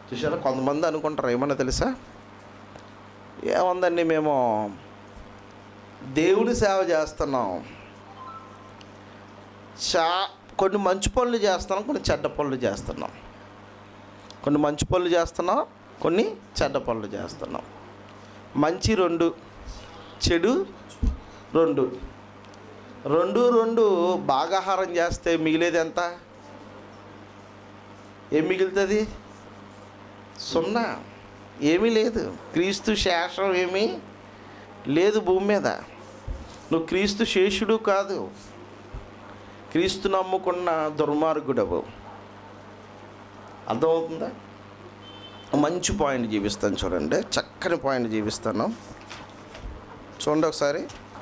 చూసారా కొంతమంది అనుకుంటారు ఏమన్నా తెలుసా ఏముందండి మేము దేవుని సేవ చేస్తున్నాం చా కొన్ని మంచి పనులు చేస్తున్నాం కొన్ని చెడ్డ పనులు చేస్తున్నాం కొన్ని మంచి పనులు చేస్తున్నాం కొన్ని చెడ్డ పనులు చేస్తున్నాం మంచి రెండు చెడు రెండు రెండు రెండు భాగాహారం చేస్తే మిగిలేది ఎంత ఏం మిగులుతుంది సున్నా ఏమీ లేదు క్రీస్తు శేషం ఏమీ లేదు భూమి మీద నువ్వు క్రీస్తు శేషుడు కాదు క్రీస్తు నమ్ముకున్న దుర్మార్గుడవు అర్థమవుతుందా మంచి పాయింట్ చూపిస్తాను చూడండి చక్కని పాయింట్ చూపిస్తాను చూడండి ఒకసారి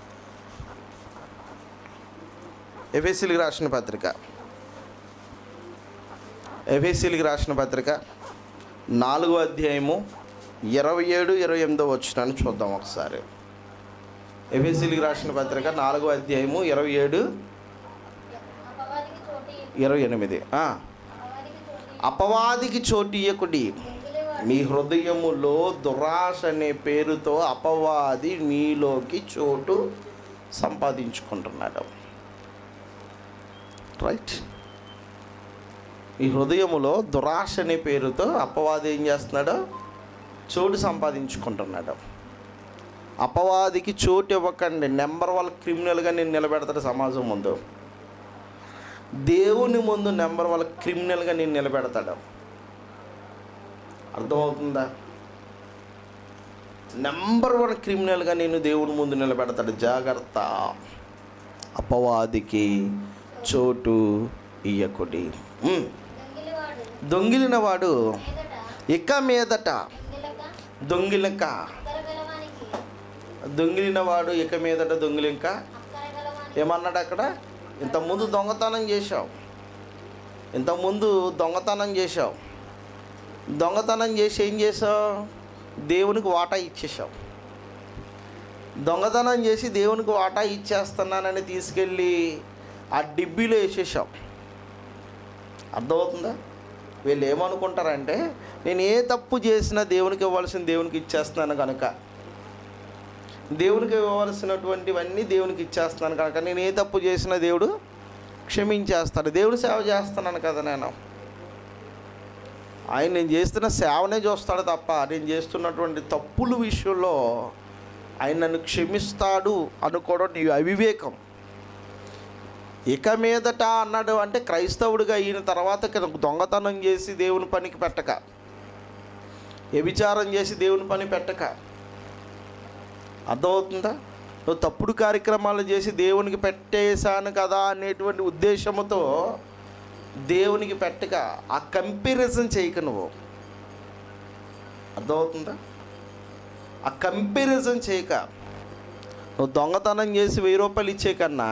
ఎఫ్ఎస్సీలకు రాసిన పత్రిక ఎఫ్ఎస్సీలకు రాసిన పత్రిక నాలుగో అధ్యాయము ఇరవై ఏడు ఇరవై ఎనిమిదో వచ్చినాను చూద్దాం ఒకసారి ఎఫ్ఎస్సీలకు రాసిన పత్రిక నాలుగో అధ్యాయము ఇరవై ఏడు అపవాదికి చోటు ఇరవై ఎనిమిది ఆ. అపవాదికి చోటు అపవాదికి చోటు ఇయ్యకుడి దొంగిలేవాడు మీ హృదయములో దురాశ అనే పేరుతో అపవాది మీలోకి చోటు సంపాదించుకుంటున్నాడు రైట్ మీ హృదయములో దురాశ అనే పేరుతో అపవాది ఏం చేస్తున్నాడు చోటు సంపాదించుకుంటున్నాడు అపవాదికి చోటు ఇవ్వకండి నెంబర్ వన్ క్రిమినల్గా నేను నిలబెడతాడు సమాజం ముందు దేవుని ముందు నెంబర్ వన్ క్రిమినల్గా నేను నిలబెడతాడు అర్థమవుతుందా నెంబర్ వన్ క్రిమినల్గా నేను దేవుని ముందు నిలబెడతాడు జాగ్రత్త అపవాదికి చోటు ఇయ్యకుడి ఉమ్. దొంగిలేవాడు దొంగిలిన వాడు మీదట ఇక మీదట దొంగిలక దొంగిలక అక్కరగలవానికి దొంగిలిన వాడు ఇక మీదట దొంగిలింక అక్కరగలవానికి ఏమన్నాడు అక్కడ ఇంతకుముందు దొంగతనం చేశావు ఇంతకుముందు దొంగతనం చేశావు దొంగతనం చేసి ఏం చేసావు దేవునికి వాటా ఇచ్చేసావు దొంగతనం చేసి దేవునికి వాటా ఇచ్చేస్తున్నానని తీసుకెళ్ళి ఆ డిబ్బీలో వేసేసావు అర్థమవుతుందా వీళ్ళు ఏమనుకుంటారంటే నేను ఏ తప్పు చేసినా దేవునికి ఇవ్వాల్సిన దేవునికి ఇచ్చేస్తున్నాను కనుక దేవునికి ఇవ్వవలసినటువంటివన్నీ దేవునికి ఇచ్చేస్తున్నాను కనుక నేను ఏ తప్పు చేసినా దేవుడు క్షమించేస్తాడు దేవుడు సేవ చేస్తున్నాను కదా నేను ఆయన నేను చేస్తున్న సేవనే చూస్తాడు తప్ప నేను చేస్తున్నటువంటి తప్పుల విషయంలో ఆయన నన్ను క్షమిస్తాడు అనుకోవడం నీ అవివేకం ఇక మీదట అన్నాడు అంటే క్రైస్తవుడిగా అయిన తర్వాత ఇక దొంగతనం చేసి దేవుని పనికి పెట్టక వ్యభిచారం చేసి దేవుని పని పెట్టక అర్థమవుతుందా నువ్వు తప్పుడు కార్యక్రమాలు చేసి దేవునికి పెట్టేశాను కదా అనేటువంటి ఉద్దేశంతో దేవునికి పెట్టక ఆ కంపారిజన్ చేయక నువ్వు అర్థమవుతుందా ఆ కంపారిజన్ చేయక నువ్వు దొంగతనం చేసి వెయ్యి రూపాయలు ఇచ్చే కన్నా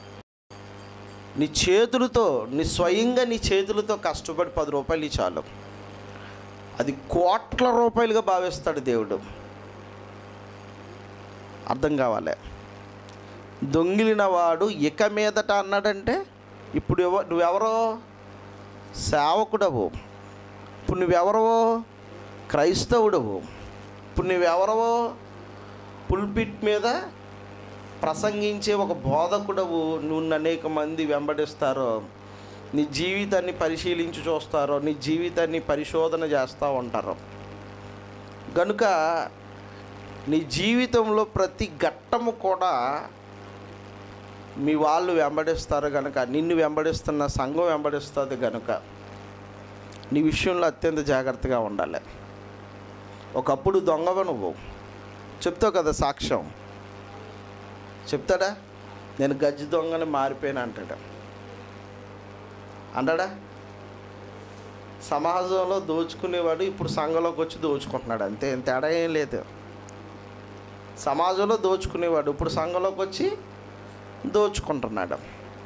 నీ చేతులతో నీ స్వయంగా నీ చేతులతో కష్టపడి పది రూపాయలు ఇచ్చి చాలు అది కోట్ల రూపాయలుగా భావిస్తాడు దేవుడు అర్థం కావాలి దొంగిలిన వాడు ఇక మీదట అన్నాడంటే ఇప్పుడు ఎవ నువ్వెవరో సేవకుడవు ఇప్పుడు నువ్వెవరవో క్రైస్తవుడవు ఇప్పుడు నువ్వెవరవో పుల్పిట్ మీద ప్రసంగించే ఒక బోధకుడవు నువ్వు అనేక మంది వెంబడిస్తారో నీ జీవితాన్ని పరిశీలించి చూస్తారో నీ జీవితాన్ని పరిశోధన చేస్తూ ఉంటారు కనుక నీ జీవితంలో ప్రతి ఘట్టము కూడా మీ వాళ్ళు వెంబడిస్తారు కనుక నిన్ను వెంబడిస్తున్న సంఘం వెంబడిస్తుంది కనుక నీ విషయంలో అత్యంత జాగ్రత్తగా ఉండాలి ఒకప్పుడు దొంగవ నువ్వు చెప్తావు కదా సాక్ష్యం చెప్తాడా నేను గజ్జి దొంగని మారిపోయాను అంటాడు అంటాడా సమాజంలో దోచుకునేవాడు ఇప్పుడు సంఘంలోకి వచ్చి దోచుకుంటున్నాడు అంతే ఏం తేడా ఏం లేదు సమాజంలో దోచుకునేవాడు ఇప్పుడు సంఘంలోకి వచ్చి దోచుకుంటున్నాడు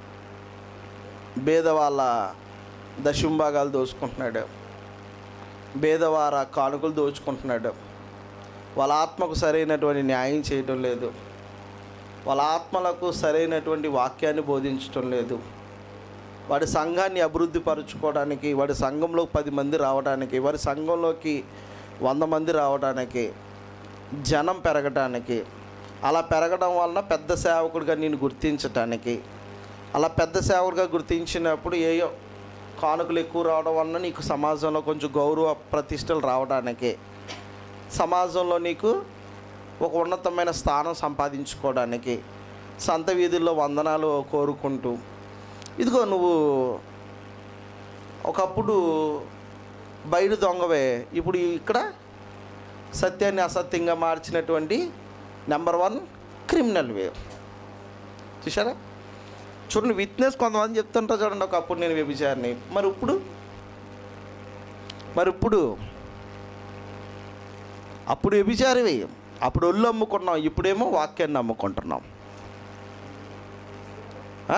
భేదవాళ్ళ దశంభాగాలు దోచుకుంటున్నాడు భేదవార కానుకలు దోచుకుంటున్నాడు వాళ్ళ ఆత్మకు సరైనటువంటి న్యాయం చేయడం లేదు వాళ్ళ ఆత్మలకు సరైనటువంటి వాక్యాన్ని బోధించడం లేదు వాడి సంఘాన్ని అభివృద్ధి పరుచుకోవడానికి వాడి సంఘంలో పది మంది రావడానికి వాడి సంఘంలోకి వంద మంది రావడానికి జనం పెరగడానికి అలా పెరగడం వలన పెద్ద సేవకుడిగా నేను గుర్తించటానికి అలా పెద్ద సేవకుడిగా గుర్తించినప్పుడు ఏయో కానుకలు ఎక్కువ రావడం వలన నీకు సమాజంలో కొంచెం గౌరవ ప్రతిష్టలు రావడానికి సమాజంలో నీకు ఒక ఉన్నతమైన స్థానం సంపాదించుకోవడానికి సంత వీధుల్లో వందనాలు కోరుకుంటూ ఇదిగో నువ్వు ఒకప్పుడు బయట దొంగవే ఇప్పుడు ఇక్కడ సత్యాన్ని అసత్యంగా మార్చినటువంటి నెంబర్ వన్ క్రిమినల్ వే చూసారా చూడండి విట్నెస్ కొంతమంది చెప్తుంటారు చూడండి ఒకప్పుడు నేను వ్యభిచారిని మరి ఇప్పుడు మరి ఇప్పుడు అప్పుడు వ్యభిచారివి అప్పుడు ఒళ్ళు అమ్ముకున్నాం ఇప్పుడేమో వాక్యాన్ని అమ్ముకుంటున్నాం ఆ?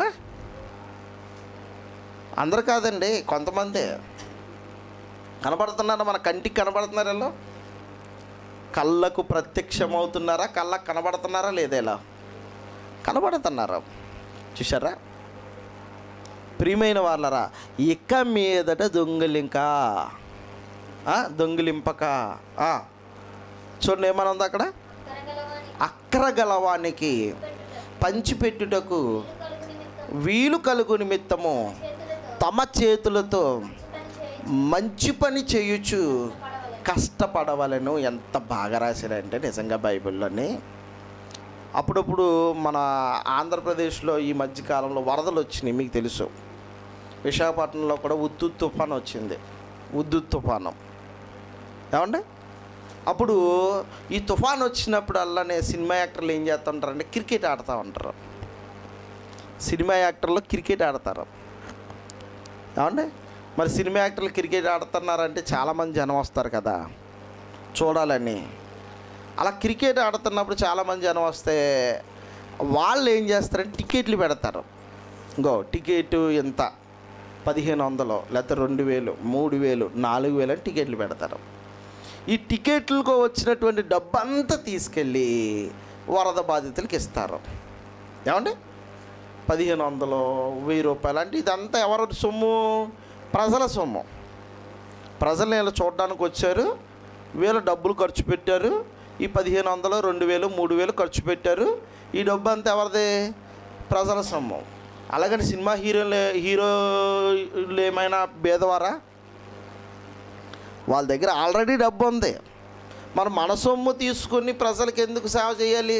అందరు కాదండి కొంతమంది కనబడుతున్నారు మన కంటికి కనబడుతున్నారు వీళ్ళు కళ్ళకు ప్రత్యక్షమవుతున్నారా కళ్ళకు కనబడుతున్నారా లేదా ఇలా కనబడుతున్నారా చూసారా ప్రియమైన వాళ్ళరా ఇక మీదట దొంగిలింక ఆ, దొంగిలింపక ఆ. చూడండి ఏమని ఉంది అక్కడ కరగలవానికి అక్ర గలవానికి పెట్టుట పంచిపెట్టుటకు కలుగు నిమిత్తం వీలు కలుగు నిమిత్తము చేతులతో తమ చేతులతో పని చేయి మంచి పని చేయుచు పడవలెను కష్టపడవలను ఎంత బాగా రాశారంటే నిజంగా బైబిల్లోని అప్పుడప్పుడు మన ఆంధ్రప్రదేశ్లో ఈ మధ్యకాలంలో వరదలు వచ్చినాయి మీకు తెలుసు విశాఖపట్నంలో కూడా ఉద్దు తుఫాన్ వచ్చింది ఉద్దు తుఫాను ఏమండి అప్పుడు ఈ తుఫాన్ వచ్చినప్పుడల్లానే సినిమా యాక్టర్లు ఏం చేస్తుంటారంటే క్రికెట్ ఆడుతూ ఉంటారు సినిమా యాక్టర్లు క్రికెట్ ఆడతారు ఏమండి మరి సినిమా యాక్టర్లు క్రికెట్ ఆడుతున్నారంటే చాలామంది జనం వస్తారు కదా చూడాలని అలా క్రికెట్ ఆడుతున్నప్పుడు చాలామంది జనం వస్తే వాళ్ళు ఏం చేస్తారంటే టికెట్లు పెడతారు ఇంకో టికెట్ ఎంత పదిహేను వందలు లేకపోతే రెండు వేలు మూడు వేలు నాలుగు వేలు అని టికెట్లు పెడతారు ఈ టికెట్లకు వచ్చినటువంటి డబ్బు అంతా తీసుకెళ్ళి వరద బాధితులకు ఇస్తారు ఏమండి పదిహేను వందలు వెయ్యి రూపాయలు అంటే ఇదంతా ఎవరి సొమ్ము ప్రజల సొమ్ము ప్రజలు వీళ్ళు చూడడానికి వచ్చారు వీళ్ళు డబ్బులు ఖర్చు పెట్టారు ఈ పదిహేను వందలు రెండు వేలు మూడు వేలు ఖర్చు పెట్టారు ఈ డబ్బు అంతా ఎవరిది ప్రజల సొమ్ము అలాగని సినిమా హీరోలు హీరోలు ఏమైనా భేదవారా వాళ్ళ దగ్గర ఆల్రెడీ డబ్బు ఉంది మరి మన సొమ్ము తీసుకుని ప్రజలకు ఎందుకు సేవ చేయాలి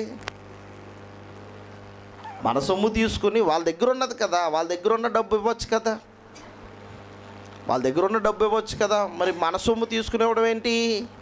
మన సొమ్ము తీసుకుని వాళ్ళ దగ్గర ఉన్నది కదా వాళ్ళ దగ్గర ఉన్న డబ్బు ఇవ్వచ్చు కదా వాళ్ళ దగ్గర ఉన్న డబ్బు ఇవ్వచ్చు కదా మరి మన సొమ్ము తీసుకునేవడం ఏంటి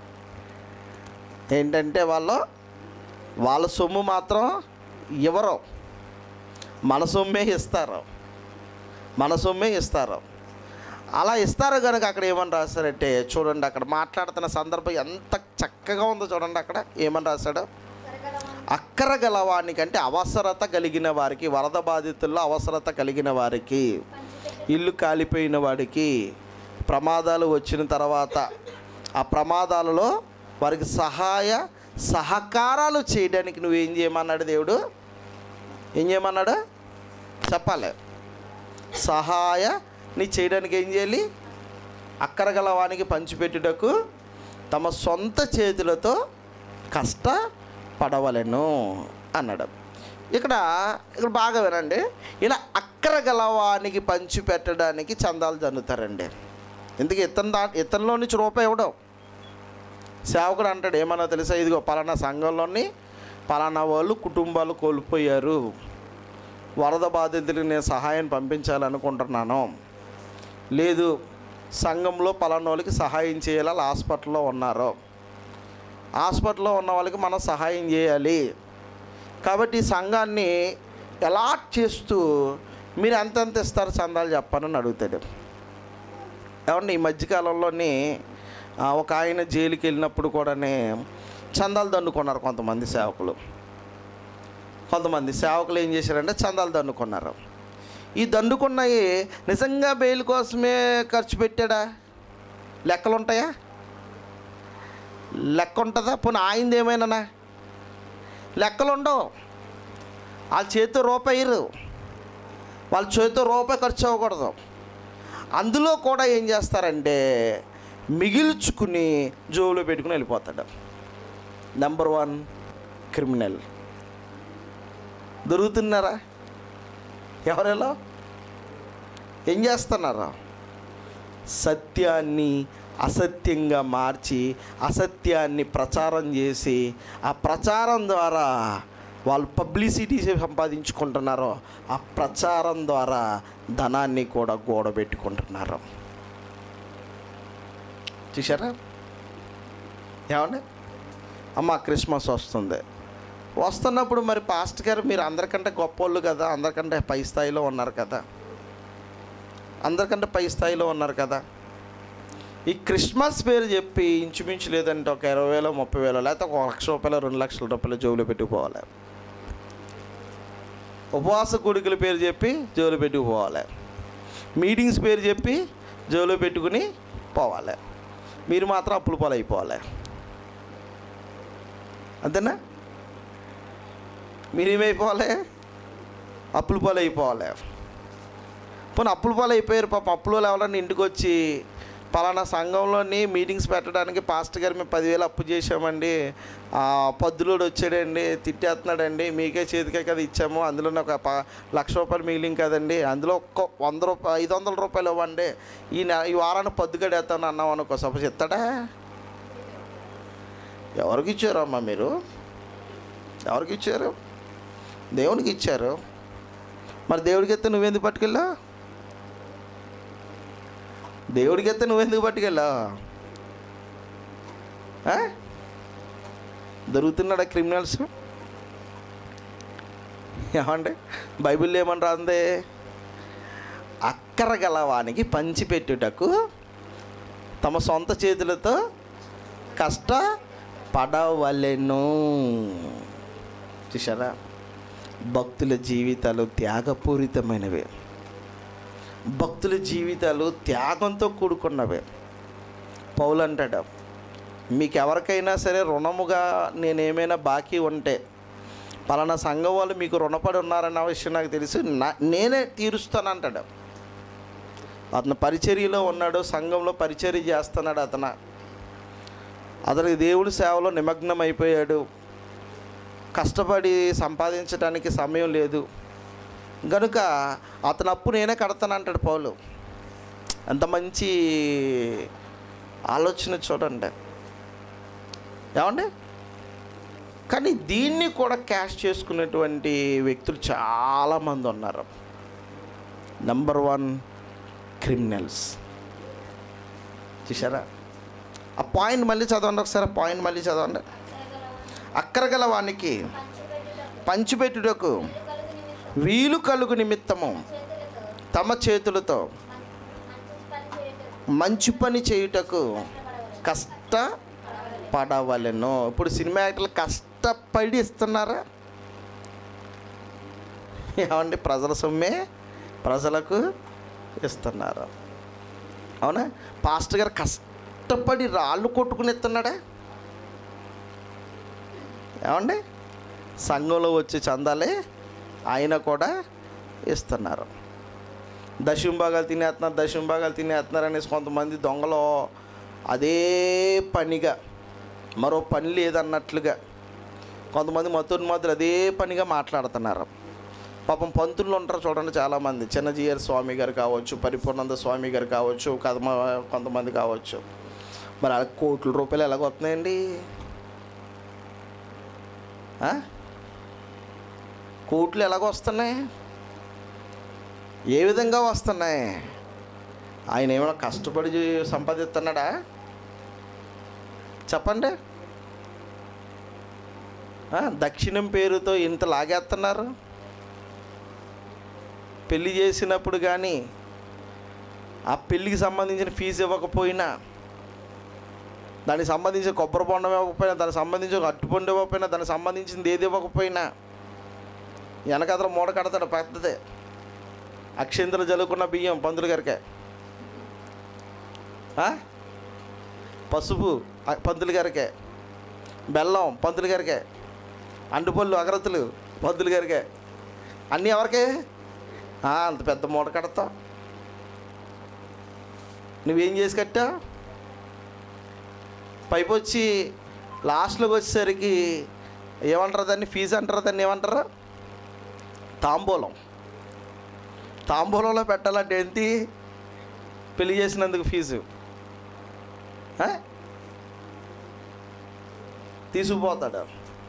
ఏంటంటే వాళ్ళు వాళ్ళ సొమ్ము మాత్రం ఇవ్వరు మన సొమ్మే ఇస్తారు మన సొమ్మే ఇస్తారు అలా ఇస్తారు కనుక అక్కడ ఏమని రాశారంటే చూడండి అక్కడ మాట్లాడుతున్న సందర్భం ఎంత చక్కగా ఉందో చూడండి అక్కడ ఏమని రాశాడు కరగలవానికి అక్కర గలవానికంటే అవసరత కలిగిన వారికి వరద బాధితుల్లో అవసరత కలిగిన వారికి పంచిపెట్టు ఇల్లు కాలిపోయిన వాడికి ప్రమాదాలు వచ్చిన తర్వాత ఆ ప్రమాదాలలో వారికి సహాయ సహకారాలు చేయడానికి నువ్వేం చేయమన్నాడు దేవుడు ఏం చేయమన్నాడు చెప్పాలి సహాయ నీ చేయడానికి ఏం చేయాలి అక్కరగల వానికి పంచిపెట్టుటకు తమ సొంత చేతులతో కష్టపడవలెను అన్నాడు ఇక్కడ ఇక్కడ బాగా వినండి ఇలా అక్కర గలవానికి పంచి పెట్టడానికి చందాలు జన్నుతారండి ఎందుకు ఇతను దా ఇతనిలో నుంచి రూపాయి ఇవ్వడం సేవకుడు అంటాడు ఏమన్నా తెలుసా ఇదిగో పలానా సంఘంలోని పలానా వాళ్ళు కుటుంబాలు కోల్పోయారు వరద బాధితులకు నేను సహాయం పంపించాలనుకుంటున్నాను లేదు సంఘంలో పలానా వాళ్ళకి సహాయం చేయాలి వాళ్ళు హాస్పిటల్లో ఉన్నారు హాస్పిటల్లో ఉన్న వాళ్ళకి మనం సహాయం చేయాలి కాబట్టి ఈ సంఘాన్ని అలాట్ చేస్తూ మీరు ఎంతెంత ఇస్తారు చందాలు చెప్పానని అడుగుతాడు ఏమండి ఈ మధ్యకాలంలోని ఆ, ఒక ఆయన జైలుకి వెళ్ళినప్పుడు కూడానే చందాలు దండుకున్నారు కొంతమంది సేవకులు కొంతమంది సేవకులు ఏం చేశారంటే చందాలు దండుకున్నారు ఈ దండుకున్నవి నిజంగా బెయిల్ కోసమే ఖర్చు పెట్టాడా లెక్కలు ఉంటాయా లెక్క ఉంటుందా పోనీ ఆయింది ఏమైనా లెక్కలు ఉండవు వాళ్ళ చేతితో రూపాయి ఇరు వాళ్ళ చేతితో రూపాయి ఖర్చు అవ్వకూడదు అందులో కూడా ఏం చేస్తారంటే మిగిల్చుకుని జోబులో పెట్టుకుని వెళ్ళిపోతాడు నెంబర్ వన్ క్రిమినల్ దొరుకుతున్నారా ఎవరెలా ఏం చేస్తున్నారా సత్యాన్ని అసత్యంగా మార్చి అసత్యాన్ని ప్రచారం చేసి ఆ ప్రచారం ద్వారా వాళ్ళు పబ్లిసిటీ సంపాదించుకుంటున్నారో ఆ ప్రచారం ద్వారా ధనాన్ని కూడా గోడబెట్టుకుంటున్నారు చూసారా ఏమండి అమ్మ క్రిస్మస్ వస్తుంది వస్తున్నప్పుడు మరి పాస్ట్ గారు మీరు అందరికంటే గొప్పోళ్ళు కదా అందరికంటే పై స్థాయిలో ఉన్నారు కదా అందరికంటే పై స్థాయిలో ఉన్నారు కదా ఈ క్రిస్మస్ పేరు చెప్పి ఇంచుమించు లేదంటే ఒక ఇరవై వేలు ముప్పై వేలు లేకపోతే ఒక లక్ష రూపాయలు రెండు లక్షల రూపాయలు జోబులో పెట్టుకుపోవాలి ఉపవాస కొడుకుల పేరు చెప్పి జోబులో పెట్టుకుపోవాలి మీటింగ్స్ పేరు చెప్పి జోబులో పెట్టుకుని పోవాలి మీరు మాత్రం అప్పుల పాలు అయిపోవాలి అంతేనా మీరేమైపోవాలి అప్పుల పాలు అయిపోవాలి పోనీ అప్పుల పాలు అయిపోయారు పాప అప్పులు ఎవరన్నా ఇంటికి వచ్చి పలానా సంఘంలోని మీటింగ్స్ పెట్టడానికి పాస్టర్ గారు మేము పదివేలు అప్పు చేసామండి ఆ, పద్దులోడు వచ్చాడండి తిట్టేస్తున్నాడండి మీకే చేతికే కదా ఇచ్చాము అందులో ఒక ప లక్ష రూపాయలు మిగిలింది కదండి అందులో ఒక్క వంద రూపాయలు ఐదు వందల రూపాయలు ఇవ్వండి ఈ నె ఈ వారాన్ని పద్దుగడేస్తాను అన్నాం అనుకో సపోజ్ ఇస్తాడా ఎవరికి ఇచ్చారమ్మా మీరు ఎవరికి ఇచ్చారు దేవునికి ఇచ్చారు మరి దేవుడికి ఎత్తే నువ్వెందుకు పట్టుకెళ్ళా దేవుడికి ఎత్తే నువ్వెందుకు పట్టుకెళ్ళా ఆ? దొరుకుతున్నాడా క్రిమినల్స్ ఏమండి బైబిల్ ఏమని రాందే అక్కర గలవానికి పంచిపెట్టుటకు తమ సొంత చేతులతో కష్ట పడవలెను చూసారా భక్తుల జీవితాలు త్యాగపూరితమైనవి భక్తుల జీవితాలు త్యాగంతో కూడుకున్నవే పౌలు అంటాడు మీకు ఎవరికైనా సరే రుణముగా నేనేమైనా బాకీ ఉంటే పలానా సంఘం వాళ్ళు మీకు రుణపడి ఉన్నారన్న విషయం నాకు తెలుసు నా నేనే తీరుస్తాను అంటాడు అతను పరిచర్యలో ఉన్నాడు సంఘంలో పరిచర్య చేస్తున్నాడు అతను అతనికి దేవుడి సేవలో నిమగ్నం అయిపోయాడు కష్టపడి సంపాదించడానికి సమయం లేదు గనుక అతని అప్పు నేనే కడతాను అంటాడు పౌలు ఎంత మంచి ఆలోచన చూడండి ఏమండి కానీ దీన్ని కూడా క్యాష్ చేసుకునేటువంటి వ్యక్తులు చాలామంది ఉన్నారు నంబర్ వన్ క్రిమినల్స్ చూసారా ఆ పాయింట్ మళ్ళీ చదవండి ఒకసారి ఆ పాయింట్ మళ్ళీ చదవండి అక్కరగల వానికి పంచిపెట్టుటకు పంచిపెట్టుటకు వీలు వీలు కలుగు కలుగు నిమిత్తం నిమిత్తము చేతులతో తమ చేతులతో మంచి పని మంచి పని చేయుటకు చేయుటకు కష్టపడవలెను. కష్ట పడవలెను ఇప్పుడు సినిమా యాక్టర్లు కష్టపడి ఇస్తున్నారా ఏమండి ప్రజల సొమ్మే ప్రజలకు ఇస్తున్నారు అవునా పాస్టర్ గారు కష్టపడి రాళ్ళు కొట్టుకుని ఇస్తున్నాడా ఏమండి సంఘంలో వచ్చే చందాలే ఆయన కూడా ఇస్తున్నారు దశంభాగాలు తినేస్తున్నారు దశంభాగాలు తినేస్తున్నారు అనేసి కొంతమంది దొంగలు అదే పనిగా మరో పని లేదన్నట్లుగా కొంతమంది మతుని మాత్రం అదే పనిగా మాట్లాడుతున్నారు పాపం పంతులు ఉంటారు చూడండి చాలామంది చిన్నజీయర్ స్వామి గారు కావచ్చు పరిపూర్ణంద స్వామి గారు కావచ్చు కదమ కొంతమంది కావచ్చు మరి వాళ్ళకి కోట్ల రూపాయలు ఎలాగ వస్తున్నాయండి ఆ? కోట్లు ఎలాగ వస్తున్నాయి ఏ విధంగా వస్తున్నాయి ఆయన ఏమైనా కష్టపడి జీ- సంపాదిస్తున్నాడా చెప్పండి ఆ, దక్షిణం పేరుతో ఇంత లాగేస్తున్నారు పెళ్లి చేసినప్పుడు కానీ ఆ పెళ్ళికి సంబంధించిన ఫీజు ఇవ్వకపోయినా దానికి సంబంధించిన కొబ్బరి బొండం ఇవ్వకపోయినా దానికి సంబంధించిన అట్టుపండు ఇవ్వకపోయినా దానికి సంబంధించింది ఏది ఇవ్వకపోయినా వెనకతల మూడ కడతాడు పెద్దదే అక్షింతలు జలుకున్న బియ్యం పందులు గారికే ఆ? పసుపు ఆ, పంతులు గారికే బెల్లం పంతులు గారికే అంటుపళ్ళు అగరత్తులు పంతులు గారికే అన్నీ ఎవరికే ఆ, అంత పెద్ద మూట కడతాం నువ్వేం చేసి కట్టా పైపు వచ్చి లాస్ట్లోకి వచ్చేసరికి ఏమంటారు దాన్ని ఫీజు అంటారు దాన్ని ఏమంటారు తాంబూలం తాంబూలంలో పెట్టాలంటే ఏంటి పెళ్లి చేసినందుకు ఫీజు ఆ? తీసుకుపోతాడు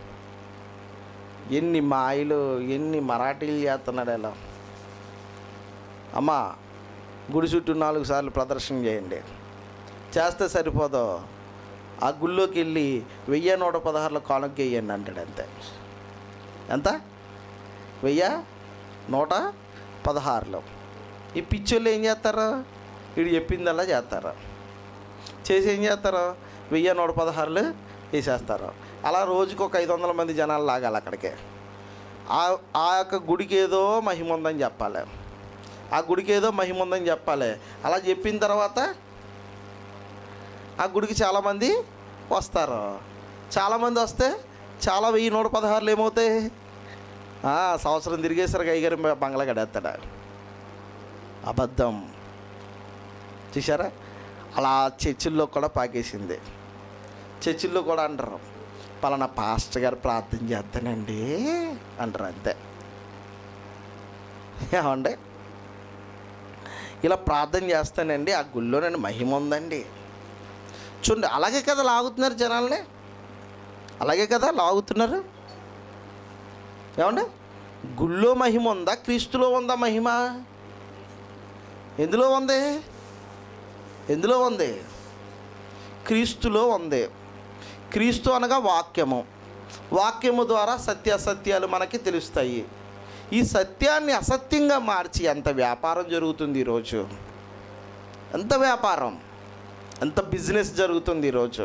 ఎన్ని మాయలు ఎన్ని మరాఠీలు చేస్తున్నాడు ఇలా అమ్మా గుడి చుట్టూ నాలుగు సార్లు ప్రదర్శన చేయండి చేస్తే సరిపోదు ఆ గుళ్ళోకి వెళ్ళి వెయ్యి నూట పదహారులో కానుక వేయండి అంటాడు అంతే ఎంత వెయ్యి నూట పదహారులో ఈ పిచ్చోళ్ళు ఏం చేస్తారు వీడు చెప్పిందల్లా చేస్తారు చేసి ఏం చేస్తారు వెయ్యి నూట పదహారులు వేసేస్తారు అలా రోజుకు ఒక ఐదు వందల మంది జనాలు లాగాలి అక్కడికి ఆ ఆ యొక్క గుడికి ఏదో మహిమ ఉందని చెప్పాలి ఆ గుడికి ఏదో మహిమ ఉందని చెప్పాలి అలా చెప్పిన తర్వాత ఆ గుడికి చాలామంది వస్తారు చాలామంది వస్తే చాలా వెయ్యి నూట పదహారులు ఏమవుతాయి ఆ, సంవత్సరం తిరిగేసరికి అయ్యగారి బంగ్లా గడేస్తాడు అబద్ధం చూసారా అలా చర్చిల్లో కూడా పాకేసింది చర్చిల్లో కూడా అంటారు పలానా పాస్టర్ గారు ప్రార్థన చేస్తానండి అంటారు అంతే ఏమండి ఇలా ప్రార్థన చేస్తానండి ఆ గుళ్ళో నేను మహిమ ఉందండి చూడండి అలాగే కదా లాగుతున్నారు జనాల్ని అలాగే కదా లాగుతున్నారు ఏమండి గుళ్ళో మహిమ ఉందా క్రీస్తులో ఉందా మహిమ ఎందులో ఉంది ఎందులో ఉంది క్రీస్తులో ఉంది క్రీస్తు అనగా వాక్యము వాక్యము ద్వారా సత్యాసత్యాలు మనకి తెలుస్తాయి ఈ సత్యాన్ని అసత్యంగా మార్చి ఎంత వ్యాపారం జరుగుతుంది ఈరోజు ఎంత వ్యాపారం ఎంత బిజినెస్ జరుగుతుంది ఈరోజు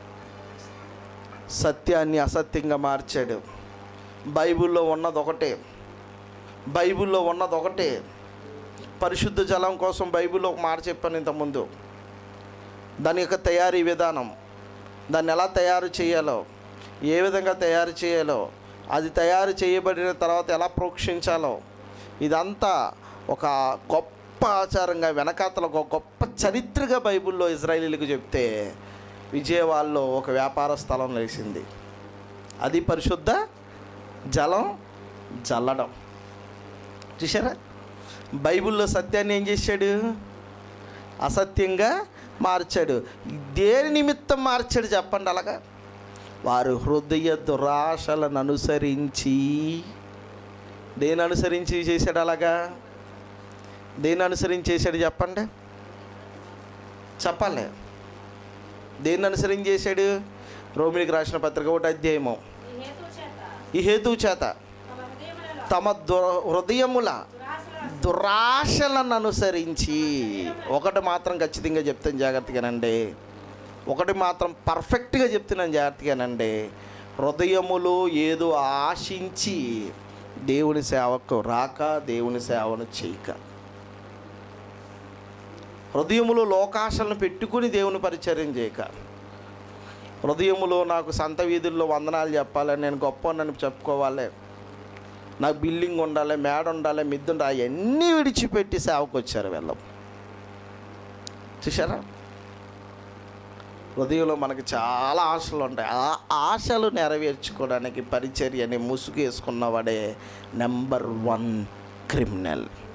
సత్యాన్ని అసత్యంగా మార్చాడు బైబిల్లో ఉన్నది ఒకటే బైబిల్లో ఉన్నది ఒకటే పరిశుద్ధ జలం కోసం బైబిల్లో ఒక మాట చెప్పాను ఇంతకుముందు దాని యొక్క తయారీ విధానం దాన్ని ఎలా తయారు చేయాలో ఏ విధంగా తయారు చేయాలో అది తయారు చేయబడిన తర్వాత ఎలా ప్రోక్షించాలో ఇదంతా ఒక గొప్ప ఆచారంగా వెనకాతల ఒక గొప్ప చరిత్రగా బైబిల్లో ఇజ్రాయిలీలకు చెప్తే విజయవాడలో ఒక వ్యాపార స్థలం లేచింది అది పరిశుద్ధ జలం జల్లడం చూసారా బైబిల్లో సత్యాన్ని ఏం చేశాడు అసత్యంగా మార్చాడు దేని నిమిత్తం మార్చాడు చెప్పండి అలాగా వారు హృదయ దురాశలను అనుసరించి దేని అనుసరించి చేశాడు అలాగా దేని అనుసరించి చేశాడు చెప్పండి చెప్పాలి దేన్ని అనుసరించి చేశాడు రోమిలికి రాసిన పత్రిక ఒకటి అధ్యాయము ఈ హేతు చేత ఈ హేతువు చేత తమ హృదయములలో తమ దుర హృదయముల దురాశల దురాశలను అనుసరించి ఒకటి మాత్రం ఖచ్చితంగా చెప్తాను జాగ్రత్తగానండి ఒకటి మాత్రం పర్ఫెక్ట్గా చెప్తున్నాను జాగ్రత్తగానండి హృదయములో ఏదో ఆశించి దేవుని సేవకు రాక దేవుని సేవను చేయక హృదయములో లోకాశలను పెట్టుకుని దేవుని పరిచర్యం చేయక హృదయములో నాకు సంత వీధుల్లో వందనాలు చెప్పాలని నేను గొప్ప నన్ను చెప్పుకోవాలి నాకు బిల్డింగ్ ఉండాలి మేడ ఉండాలి మిద్దు ఉండాలి అవన్నీ విడిచిపెట్టి సేవకు వచ్చారు వీళ్ళం చూసారా హృదయంలో మనకి చాలా ఆశలు ఉంటాయి ఆ ఆశలు నెరవేర్చుకోవడానికి పరిచర్యని ముసుగు వేసుకున్నవాడే నెంబర్ వన్ క్రిమినల్